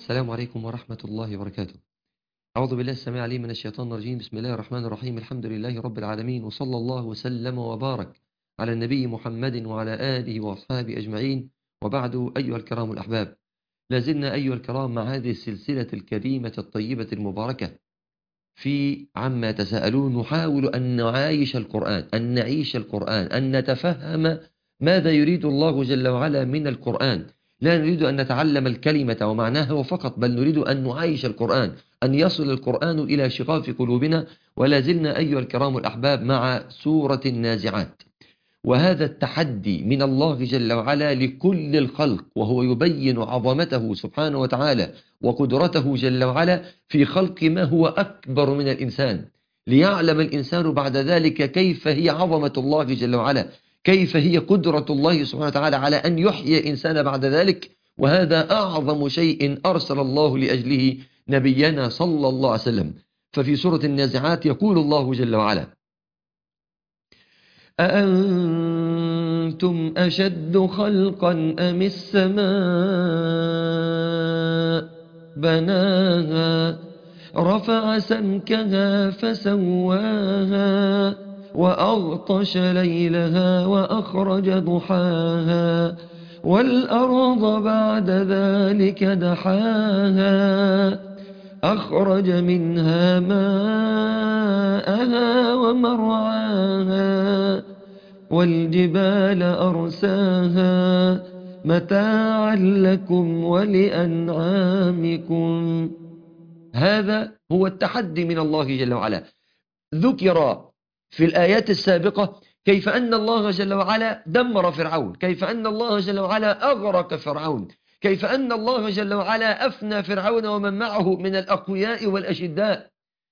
السلام عليكم ورحمة الله وبركاته أعوذ بالله السميع العليم من الشيطان الرجيم بسم الله الرحمن الرحيم الحمد لله رب العالمين وصلى الله وسلم وبارك على النبي محمد وعلى آله وأصحابه أجمعين وبعد أيها الكرام الأحباب لازلنا أيها الكرام مع هذه السلسلة الكريمة الطيبة المباركة في عما تساءلون نحاول أن نعايش القرآن أن نعيش القرآن أن نتفهم ماذا يريد الله جل وعلا من القرآن لا نريد أن نتعلم الكلمة ومعناها فقط بل نريد أن نعايش القرآن أن يصل القرآن إلى شغاف قلوبنا ولا زلنا أيها الكرام الأحباب مع سورة النازعات وهذا التحدي من الله جل وعلا لكل الخلق وهو يبين عظمته سبحانه وتعالى وقدرته جل وعلا في خلق ما هو أكبر من الإنسان ليعلم الإنسان بعد ذلك كيف هي عظمة الله جل وعلا كيف هي قدرة الله سبحانه وتعالى على أن يحيي إنسان بعد ذلك وهذا أعظم شيء أرسل الله لأجله نبينا صلى الله عليه وسلم ففي سورة النازعات يقول الله جل وعلا أأنتم أشد خلقا أم السماء بناها رفع سمكها فسواها وأغطش ليلها وأخرج ضحاها والأرض بعد ذلك دحاها أخرج منها ماءها ومرعاها والجبال أرساها متاعا لكم ولأنعامكم هذا هو التحدي من الله جل وعلا ذكر في الآيات السابقة كيف أن الله جل وعلا دمر فرعون كيف أن الله جل وعلا أغرق فرعون كيف أن الله جل وعلا أفنى فرعون ومن معه من الأقوياء والأشداء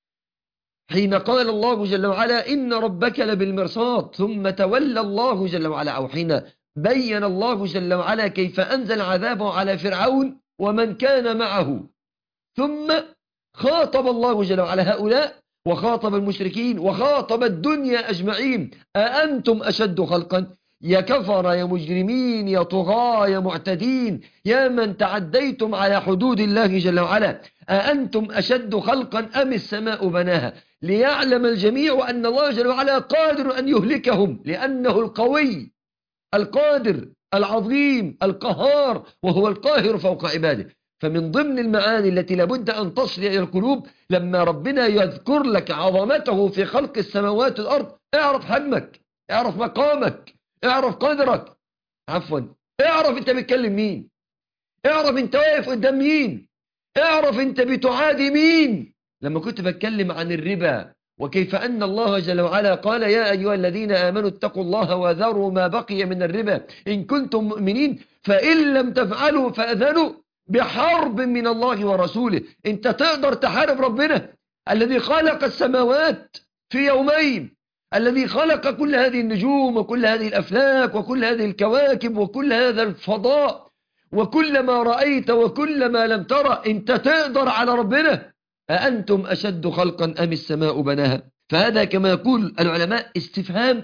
حين قال الله جل وعلا إن ربك لبالمرصاد ثم تولى الله جل وعلا أو حين بين الله جل وعلا كيف أنزل عذابه على فرعون ومن كان معه ثم خاطب الله جل وعلا هؤلاء وخاطب المشركين وخاطب الدنيا أجمعين أأنتم أشد خلقا يا كفر يا مجرمين يا طغاة يا معتدين يا من تعديتم على حدود الله جل وعلا أأنتم أشد خلقا أم السماء بناها ليعلم الجميع أن الله جل وعلا قادر أن يهلكهم لأنه القوي القادر العظيم القهار وهو القاهر فوق عباده فمن ضمن المعاني التي لابد أن تصل إلى القلوب لما ربنا يذكر لك عظمته في خلق السماوات والأرض اعرف حجمك اعرف مقامك اعرف قدرك عفوا اعرف انت بتكلم مين اعرف انت واقف قدام مين اعرف انت بتعادي مين لما كنت بتكلم عن الربا وكيف أن الله جل وعلا قال يا أيها الذين آمنوا اتقوا الله وذروا ما بقي من الربا إن كنتم مؤمنين فإن لم تفعلوا فأذنوا بحرب من الله ورسوله انت تقدر تحارب ربنا الذي خلق السماوات في يومين الذي خلق كل هذه النجوم وكل هذه الأفلاك وكل هذه الكواكب وكل هذا الفضاء وكل ما رأيت وكل ما لم ترى انت تقدر على ربنا أأنتم أشد خلقا أم السماء بناها فهذا كما يقول العلماء استفهام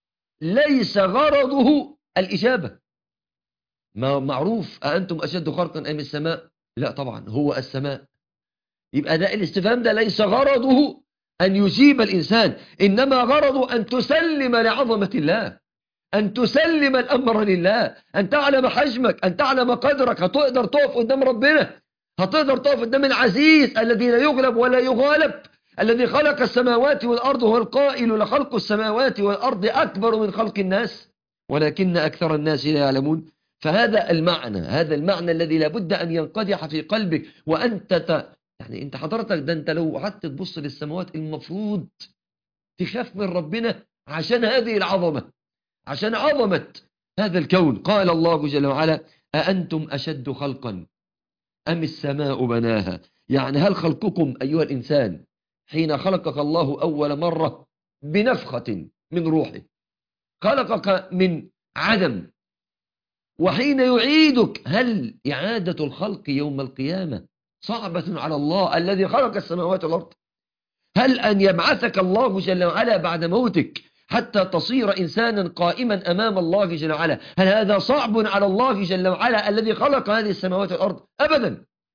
ليس غرضه الإجابة ما معروف أأنتم أشد خلقا أم السماء لا طبعا هو السماء يبقى ده الاستفهام ده ليس غرضه أن يجيب الإنسان إنما غرضه أن تسلم لعظمة الله أن تسلم الأمر لله أن تعلم حجمك أن تعلم قدرك هتقدر تقف قدام ربنا هتقدر تقف قدام العزيز الذي لا يغلب ولا يغالب الذي خلق السماوات والأرض هو القائل لخلق السماوات والأرض أكبر من خلق الناس ولكن أكثر الناس لا يعلمون فهذا المعنى هذا المعنى الذي لابد أن ينقدح في قلبك وأنت ت... يعني أنت حضرتك ده أنت لو قعدت تبص للسماوات المفروض تخاف من ربنا عشان هذه العظمة عشان عظمة هذا الكون قال الله جل وعلا أأنتم أشد خلقا أم السماء بناها يعني هل خلقكم أيها الإنسان حين خلقك الله أول مرة بنفخة من روحه خلقك من عدم وحين يعيدك هل إعادة الخلق يوم القيامة صعبة على الله الذي خلق السماوات والأرض هل أن يبعثك الله جل وعلا بعد موتك حتى تصير إنسانا قائما أمام الله جل وعلا هل هذا صعب على الله جل وعلا الذي خلق هذه السماوات والأرض أبدا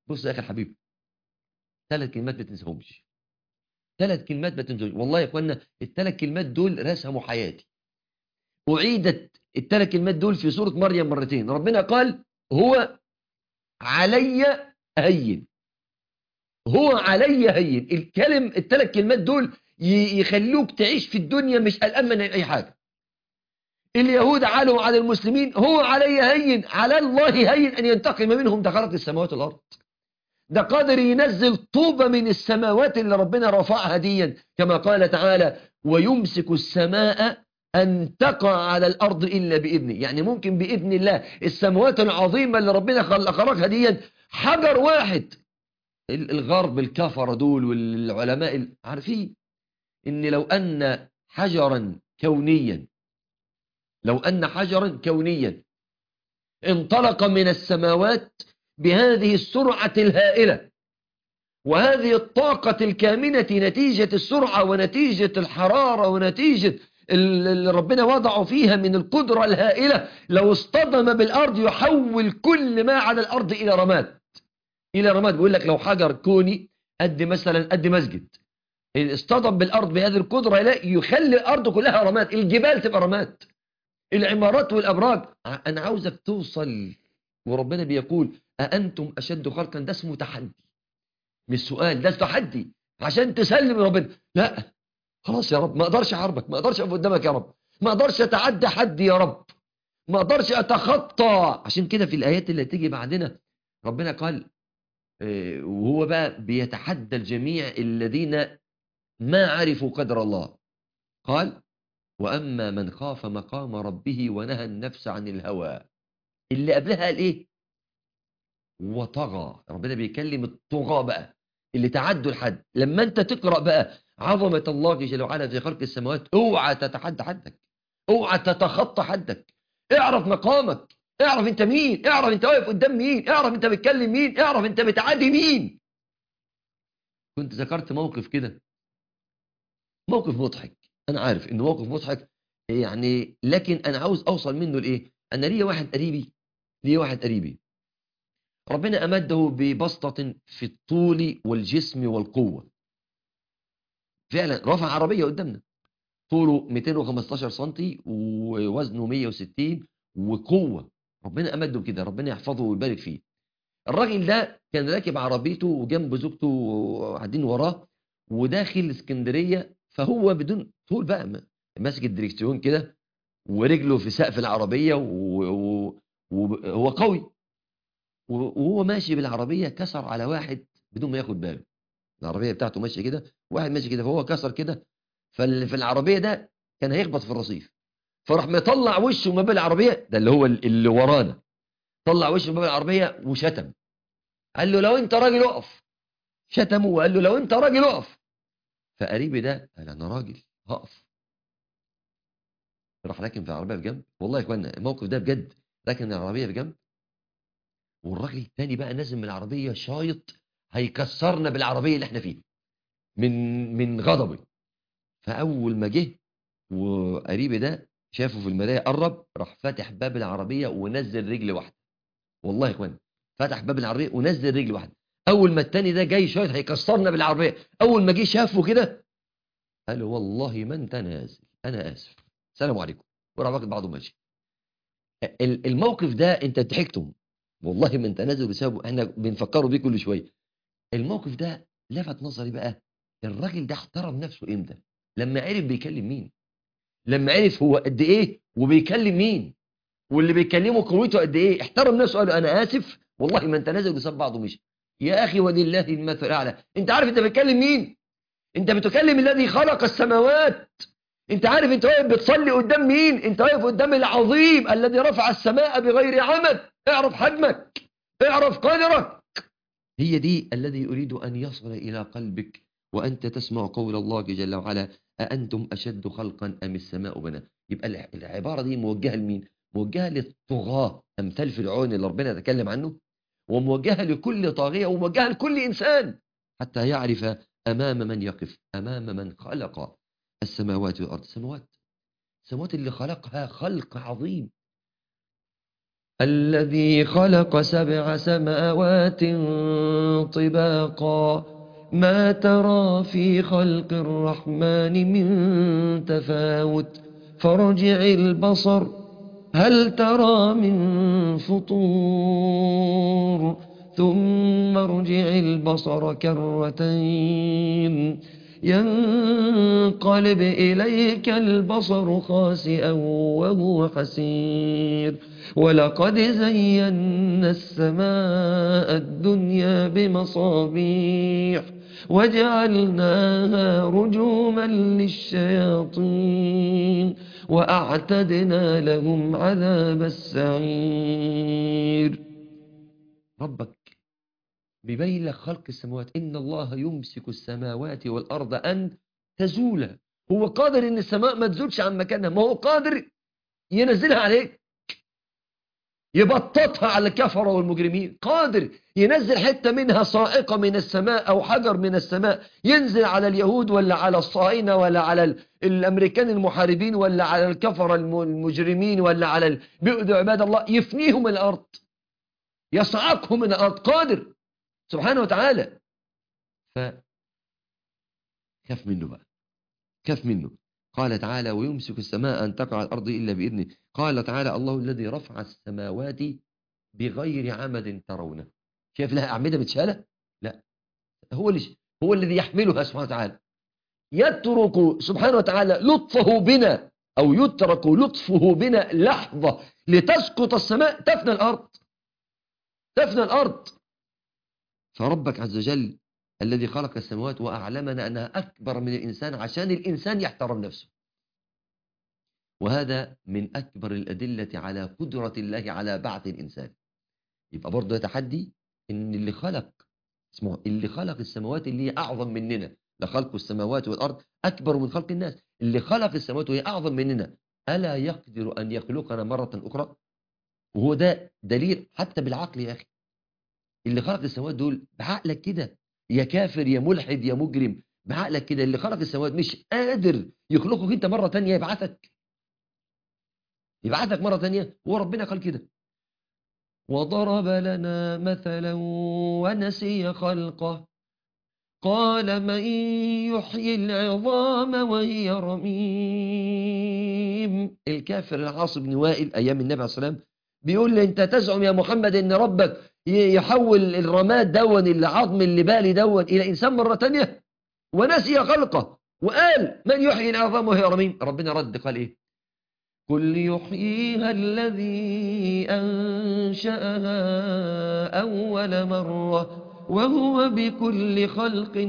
بص يا اخي الحبيب ثلاث كلمات ما تنساهمش ثلاث كلمات ما تنساهمش والله يا اخوانا الثلاث كلمات دول رسموا حياتي أعيدت الثلاث كلمات دول في سورة مريم مرتين ربنا قال هو علي هين هو علي هين الكلم الثلاث كلمات دول يخلوك تعيش في الدنيا مش قلقان من أي حاجة اليهود علوا على المسلمين هو علي هين على الله هين أن ينتقم منهم ده خلق السماوات والأرض ده قادر ينزل طوبة من السماوات اللي ربنا رفعها ديا كما قال تعالى ويمسك السماء أن تقع على الأرض إلا بإذنه يعني ممكن بإذن الله السماوات العظيمة اللي ربنا خلقها ديا حجر واحد الغرب الكفر دول والعلماء عارفين إن لو أن حجرا كونيا لو أن حجرا كونيا انطلق من السماوات بهذه السرعة الهائلة وهذه الطاقة الكامنة نتيجة السرعة ونتيجة الحرارة ونتيجة اللي ربنا وضعه فيها من القدرة الهائلة لو اصطدم بالأرض يحول كل ما على الأرض إلى رماد إلى رماد بيقول لك لو حجر كوني قد مثلا قد مسجد اصطدم بالأرض بهذه القدرة لا يخلي الأرض كلها رماد الجبال تبقى رماد العمارات والأبراج أنا عاوزك توصل وربنا بيقول أأنتم أشد خلقا ده اسمه تحدي مش سؤال ده تحدي عشان تسلم ربنا لا خلاص يا رب ما اقدرش احاربك ما اقدرش اقف قدامك يا رب ما اقدرش اتعدى حد يا رب ما اقدرش اتخطى عشان كده في الايات اللي تيجي بعدنا ربنا قال وهو بقى بيتحدى الجميع الذين ما عرفوا قدر الله قال واما من خاف مقام ربه ونهى النفس عن الهوى اللي قبلها قال ايه وطغى ربنا بيكلم الطغاة بقى اللي تعدوا الحد لما انت تقرأ بقى عظمة الله جل وعلا في خلق السماوات اوعى تتحدى حدك اوعى تتخطى حدك اعرف مقامك اعرف انت مين اعرف انت واقف قدام مين اعرف انت بتكلم مين اعرف انت بتعادي مين كنت ذكرت موقف كده موقف مضحك انا عارف انه موقف مضحك يعني لكن انا عاوز اوصل منه لايه انا ليا واحد قريبي ليا واحد قريبي ربنا امده ببسطة في الطول والجسم والقوة فعلا رفع عربية قدامنا طوله 215 سنتي ووزنه 160 وقوة ربنا أمده كده ربنا يحفظه ويبارك فيه الراجل ده كان راكب عربيته وجنب زوجته قاعدين وراه وداخل اسكندرية فهو بدون طول بقى ماسك الدريكسيون كده ورجله في سقف العربية وهو قوي وهو ماشي بالعربية كسر على واحد بدون ما ياخد باله العربية بتاعته ماشية كده واحد ماشي كده فهو كسر كده ففي العربية ده كان هيخبط في الرصيف فراح مطلع وشه ما بين العربية ده اللي هو اللي ورانا طلع وشه ما بين العربية وشتم قال له لو انت راجل اقف شتمه وقال له لو انت راجل اقف فقريبي ده قال انا راجل هقف راح راكن في العربية بجنب والله يا اخوانا الموقف ده بجد راكن العربية بجنب والراجل التاني بقى نازل من العربية شايط هيكسرنا بالعربية اللي احنا فيها من من غضبه فأول ما جه وقريبي ده شافه في المراية قرب راح فاتح باب العربية ونزل رجل واحدة والله يا اخوان فتح باب العربية ونزل رجل واحدة أول ما التاني ده جاي شايط هيكسرنا بالعربية أول ما جه شافه كده قال له والله ما انت نازل أنا آسف السلام عليكم وراح واخد بعضه ماشي الموقف ده انت ضحكتم والله ما انت نازل بسببه احنا بنفكروا بيه كل شويه الموقف ده لفت نظري بقى الراجل ده احترم نفسه امتى لما عرف بيكلم مين لما عرف هو قد ايه وبيكلم مين واللي بيكلمه قوته قد ايه احترم نفسه قال انا اسف والله ما انت نازل بسبب بعضه مش يا اخي ولله المثل الاعلى انت عارف انت بتكلم مين انت بتكلم الذي خلق السماوات انت عارف انت واقف بتصلي قدام مين انت واقف قدام العظيم الذي رفع السماء بغير عمد اعرف حجمك اعرف قدرك هي دي الذي يريد أن يصل إلى قلبك وأنت تسمع قول الله جل وعلا أأنتم أشد خلقا أم السماء بنا يبقى العبارة دي موجهة لمين موجهة للطغاة أمثال فرعون اللي ربنا يتكلم عنه وموجهة لكل طاغية وموجهة لكل إنسان حتى يعرف أمام من يقف أمام من خلق السماوات والأرض السماوات السماوات اللي خلقها خلق عظيم الذي خلق سبع سماوات طباقا ما ترى في خلق الرحمن من تفاوت فرجع البصر هل ترى من فطور ثم ارجع البصر كرتين ينقلب إليك البصر خاسئا وهو حسير ولقد زينا السماء الدنيا بمصابيح وجعلناها رجوما للشياطين وأعتدنا لهم عذاب السعير ربك بيبين لك خلق السماوات إن الله يمسك السماوات والأرض أن تزولا هو قادر إن السماء ما تزولش عن مكانها ما هو قادر ينزلها عليك يبططها على الكفرة والمجرمين قادر ينزل حتة منها صائقة من السماء أو حجر من السماء ينزل على اليهود ولا على الصهاينة ولا على ال- الأمريكان المحاربين ولا على الكفرة الم- المجرمين ولا على ال- بيؤذوا عباد الله يفنيهم من الأرض يصعقهم من الأرض قادر سبحانه وتعالى ف خاف منه بقى خاف منه قال تعالى ويمسك السماء أن تقع على الأرض إلا بإذنه قال تعالى الله الذي رفع السماوات بغير عمد ترونه شايف لها أعمدة متشالة لا هو اللي هو الذي يحملها سبحانه وتعالى يترك سبحانه وتعالى لطفه بنا أو يترك لطفه بنا لحظة لتسقط السماء تفنى الأرض تفنى الأرض فربك عز وجل الذي خلق السماوات وأعلمنا أنها أكبر من الإنسان عشان الإنسان يحترم نفسه وهذا من أكبر الأدلة على قدرة الله على بعث الإنسان يبقى برضه ده تحدي إن اللي خلق اسمه اللي خلق السماوات اللي هي أعظم مننا لخلق السماوات والأرض أكبر من خلق الناس اللي خلق السماوات وهي أعظم مننا ألا يقدر أن يخلقنا مرة أخرى وهو ده دليل حتى بالعقل يا أخي اللي خلق السماوات دول بعقلك كده يا كافر يا ملحد يا مجرم بعقلك كده اللي خلق السماوات مش قادر يخلقك انت مرة تانية يبعثك يبعثك مرة تانية هو ربنا قال كده وضرب لنا مثلا ونسي خلقه قال من يحيي العظام وهي رميم الكافر العاص بن وائل أيام النبي عليه الصلاة والسلام بيقول لي انت تزعم يا محمد ان ربك ي- يحول الرماد دون العظم اللي بالي دون الى انسان مرة تانية ونسي خلقه وقال من يحيي العظام وهي رميم ربنا رد قال ايه قل يحييها الذي أنشأها أول مرة وهو بكل خلق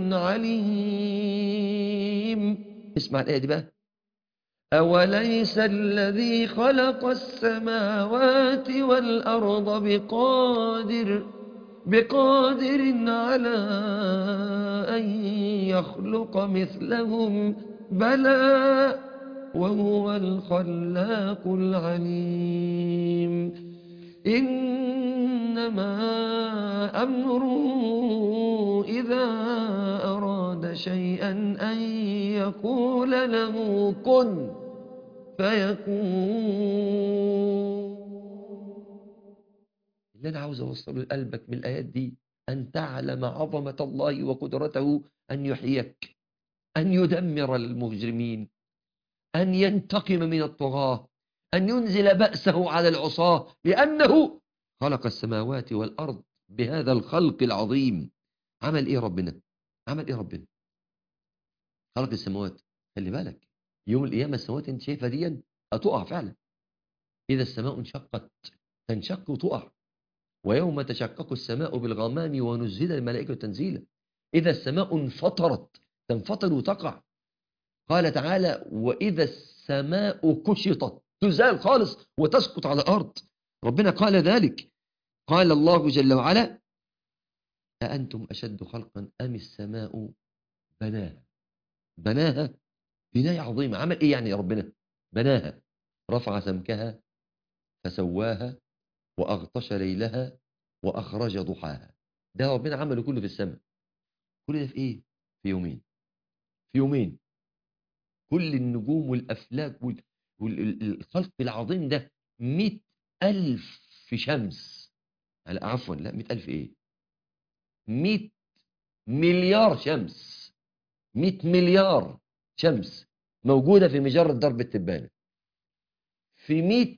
عليم اسمع الآية دي بقى أوليس الذي خلق السماوات والأرض بقادر بقادر على أن يخلق مثلهم بلى وهو الخلاق العليم إنما أمره إذا أراد شيئا أن يقول له كن فيكون اللي أنا عاوز أوصله لقلبك من الآيات دي أن تعلم عظمة الله وقدرته أن يحييك أن يدمر المجرمين أن ينتقم من الطغاة أن ينزل بأسه على العصاة لأنه خلق السماوات والأرض بهذا الخلق العظيم عمل إيه ربنا عمل إيه ربنا خلق السماوات خلي بالك يوم القيامة السماوات انت شايفها دي هتقع فعلا إذا السماء انشقت تنشق وتقع ويوم تشقق السماء بالغمام ونزل الملائكة تنزيلا إذا السماء انفطرت تنفطر وتقع قال تعالى وإذا السماء كشطت تزال خالص وتسقط على الأرض ربنا قال ذلك قال الله جل وعلا أأنتم أشد خلقا أم السماء بناها بناها بناية عظيمة عمل إيه يعني يا ربنا بناها رفع سمكها فسواها وأغطش ليلها وأخرج ضحاها ده ربنا عمله كله في السماء كل ده في إيه في يومين في يومين كل النجوم والأفلاك وال- والخلق العظيم ده مئة ألف شمس لا عفوا لا مئة ألف إيه مئة مليار شمس مئة مليار شمس موجودة في مجرة درب التبانة في مئة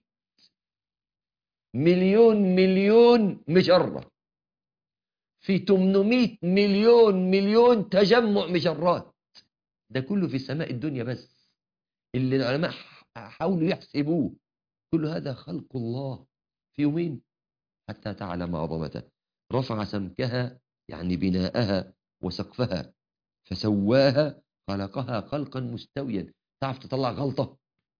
مليون مليون مجرة في 800 مليون مليون تجمع مجرات ده كله في سماء الدنيا بس اللي العلماء حاولوا يحسبوه كل هذا خلق الله في يومين حتى تعلم عظمته رفع سمكها يعني بناءها وسقفها فسواها خلقها خلقا مستويا تعرف تطلع غلطة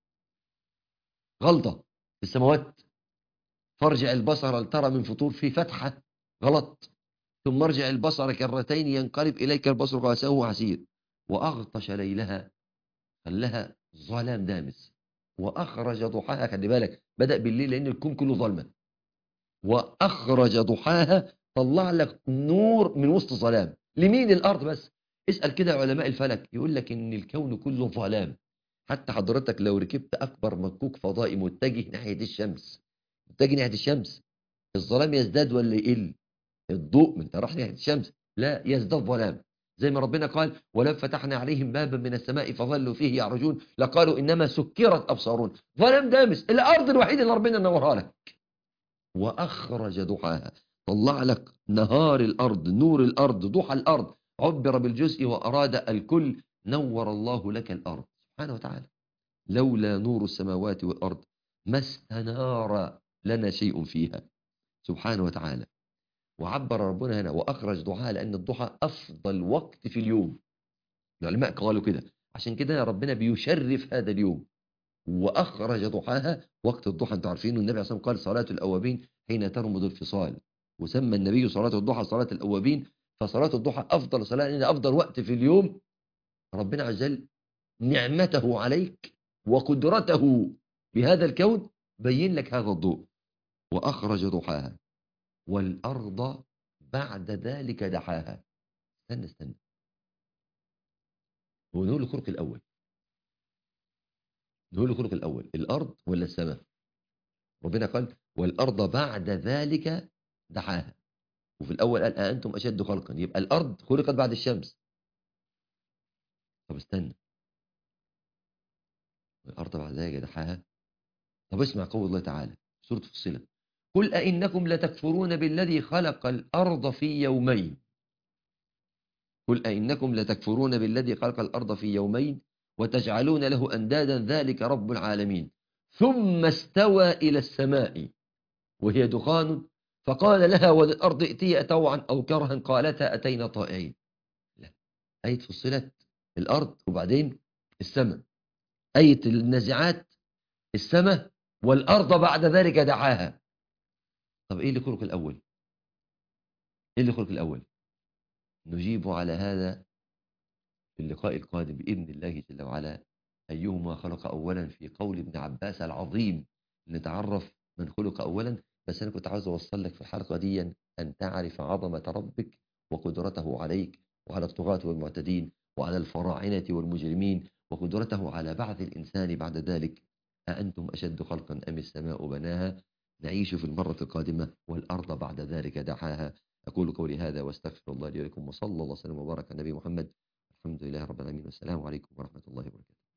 غلطة في السماوات فارجع البصر هل ترى من فطور في فتحة غلط ثم ارجع البصر كرتين ينقلب إليك البصر خاسئا وحسير وأغطش ليلها خلها ظلام دامس وأخرج ضحاها خلي بالك بدأ بالليل لأن الكون كله ظلمة وأخرج ضحاها طلع لك نور من وسط ظلام لمين الأرض بس اسأل كده علماء الفلك يقول لك إن الكون كله ظلام حتى حضرتك لو ركبت أكبر مكوك فضائي متجه ناحية الشمس متجه ناحية الشمس الظلام يزداد ولا يقل الضوء من راح ناحية الشمس لا يزداد ظلام زي ما ربنا قال ولو فتحنا عليهم بابا من السماء فظلوا فيه يعرجون لقالوا إنما سكرت أبصارون ظلام دامس الأرض الوحيدة اللي ربنا نورها لك وأخرج ضحاها طلع لك نهار الأرض نور الأرض ضحى الأرض عبر بالجزء وأراد الكل نور الله لك الأرض سبحانه وتعالى لولا نور السماوات والأرض ما استنار لنا شيء فيها سبحانه وتعالى وعبر ربنا هنا وأخرج ضحاها لأن الضحى أفضل وقت في اليوم العلماء قالوا كده عشان كده ربنا بيشرف هذا اليوم وأخرج ضحاها وقت الضحى انتوا عارفين النبي عليه الصلاة والسلام قال صلاة الأوابين حين ترمض الفصال وسمى النبي صلاة الضحى صلاة الأوابين فصلاة الضحى أفضل صلاة لأن أفضل وقت في اليوم ربنا عز وجل نعمته عليك وقدرته بهذا الكون بين لك هذا الضوء وأخرج ضحاها والأرض بعد ذلك دحاها استنى استنى هو نقول الخلق الأول نقول الخلق الأول الأرض ولا السماء ربنا قال والأرض بعد ذلك دحاها وفي الأول قال أأنتم أشد خلقا يبقى الأرض خلقت بعد الشمس طب استنى الأرض بعد ذلك دحاها طب اسمع قول الله تعالى سورة فصلة قل أئنكم لتكفرون بالذي خلق الأرض في يومين قل أئنكم لتكفرون بالذي خلق الأرض في يومين وتجعلون له أندادا ذلك رب العالمين ثم استوى إلى السماء وهي دخان فقال لها وللأرض ائتي طوعا أو كرها قالتا أتينا طائعين لا آية فصلت الأرض وبعدين السماء آية النازعات السماء والأرض بعد ذلك دعاها طب إيه اللي خلق الأول إيه اللي خلق الأول نجيب على هذا في اللقاء القادم بإذن الله جل وعلا أيهما خلق أولا في قول ابن عباس العظيم نتعرف من خلق أولا بس أنا كنت عاوز أوصل لك في الحلقة دي أن تعرف عظمة ربك وقدرته عليك وعلى الطغاة والمعتدين وعلى الفراعنة والمجرمين وقدرته على بعث الإنسان بعد ذلك أأنتم أشد خلقا أم السماء بناها نعيش في المرة القادمة والأرض بعد ذلك دعاها أقول قولي هذا واستغفر الله لي ولكم وصلى الله وسلم وبارك على نبي محمد الحمد لله رب العالمين والسلام عليكم ورحمة الله وبركاته